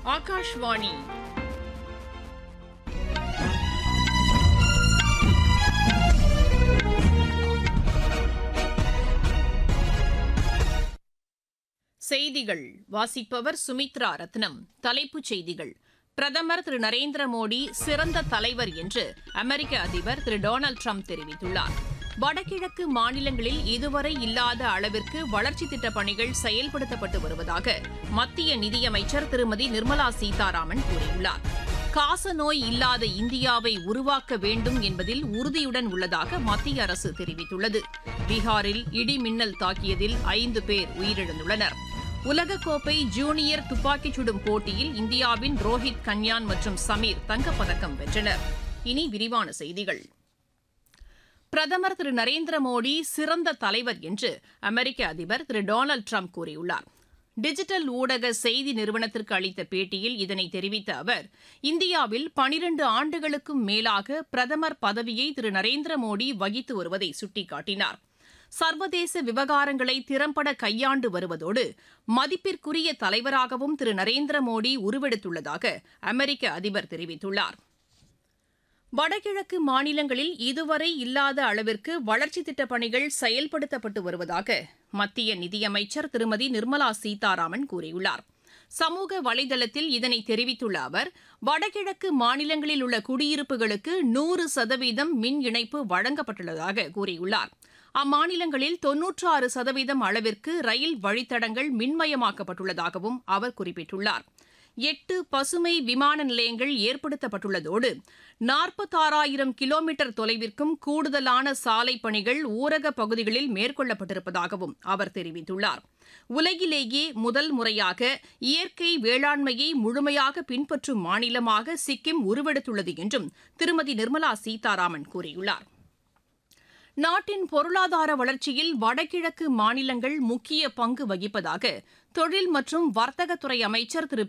ஆகாஷ்வாணி செய்திகள் வாசிப்பவர் சுமித்ரா ரத்னம் தலைப்புச் செய்திகள் பிரதமர் திரு நரேந்திர மோடி சிறந்த தலைவர் என்று அமெரிக்க அதிபர் திரு டொனால்டு ட்ரம்ப் தெரிவித்துள்ளார் வடகிழக்கு மாநிலங்களில் இதுவரை இல்லாத அளவிற்கு வளர்ச்சித் திட்டப் பணிகள் செயல்படுத்தப்பட்டு வருவதாக மத்திய நிதியமைச்சர் திருமதி நிர்மலா சீதாராமன் கூறியுள்ளார் காசநோய் இல்லாத இந்தியாவை உருவாக்க வேண்டும் என்பதில் உறுதியுடன் உள்ளதாக மத்திய அரசு தெரிவித்துள்ளது பீகாரில் இடி மின்னல் தாக்கியதில் ஐந்து பேர் உயிரிழந்துள்ளனர் உலகக்கோப்பை ஜூனியர் துப்பாக்கிச் சுடும் போட்டியில் இந்தியாவின் ரோஹித் கன்யான் மற்றும் சமீர் தங்கப்பதக்கம் வென்றனர் இனி விரிவான செய்திகள் பிரதமர் திரு நரேந்திர மோடி சிறந்த தலைவர் என்று அமெரிக்க அதிபர் திரு டொனால்டு ட்ரம்ப் கூறியுள்ளார் டிஜிட்டல் ஊடக செய்தி நிறுவனத்திற்கு அளித்த பேட்டியில் இதனை தெரிவித்த அவர் இந்தியாவில் பனிரண்டு ஆண்டுகளுக்கும் மேலாக பிரதமர் பதவியை திரு நரேந்திர மோடி வகித்து வருவதை சுட்டிக்காட்டினார் சர்வதேச விவகாரங்களை திறம்பட கையாண்டு வருவதோடு மதிப்பிற்குரிய தலைவராகவும் திரு நரேந்திர மோடி உருவெடுத்துள்ளதாக அமெரிக்க அதிபர் தெரிவித்துள்ளார் வடகிழக்கு மாநிலங்களில் இதுவரை இல்லாத அளவிற்கு வளர்ச்சித் திட்டப் பணிகள் செயல்படுத்தப்பட்டு வருவதாக மத்திய நிதியமைச்சர் திருமதி நிர்மலா சீதாராமன் கூறியுள்ளார் சமூக வலைதளத்தில் இதனை தெரிவித்துள்ள அவர் வடகிழக்கு மாநிலங்களில் உள்ள குடியிருப்புகளுக்கு நூறு சதவீதம் மின் இணைப்பு வழங்கப்பட்டுள்ளதாக கூறியுள்ளார் அம்மாநிலங்களில் தொன்னூற்றாறு சதவீதம் அளவிற்கு ரயில் வழித்தடங்கள் மின்மயமாக்கப்பட்டுள்ளதாகவும் அவர் குறிப்பிட்டுள்ளார் எட்டு பசுமை விமான நிலையங்கள் ஏற்படுத்தப்பட்டுள்ளதோடு நாற்பத்தாறாயிரம் கிலோமீட்டர் தொலைவிற்கும் கூடுதலான சாலை பணிகள் ஊரக பகுதிகளில் மேற்கொள்ளப்பட்டிருப்பதாகவும் அவர் தெரிவித்துள்ளார் உலகிலேயே முதல் முறையாக இயற்கை வேளாண்மையை முழுமையாக பின்பற்றும் மாநிலமாக சிக்கிம் உருவெடுத்துள்ளது என்றும் திருமதி நிர்மலா சீதாராமன் கூறியுள்ளார் நாட்டின் பொருளாதார வளர்ச்சியில் வடகிழக்கு மாநிலங்கள் முக்கிய பங்கு வகிப்பதாக தொழில் மற்றும் வர்த்தகத்துறை அமைச்சர் திரு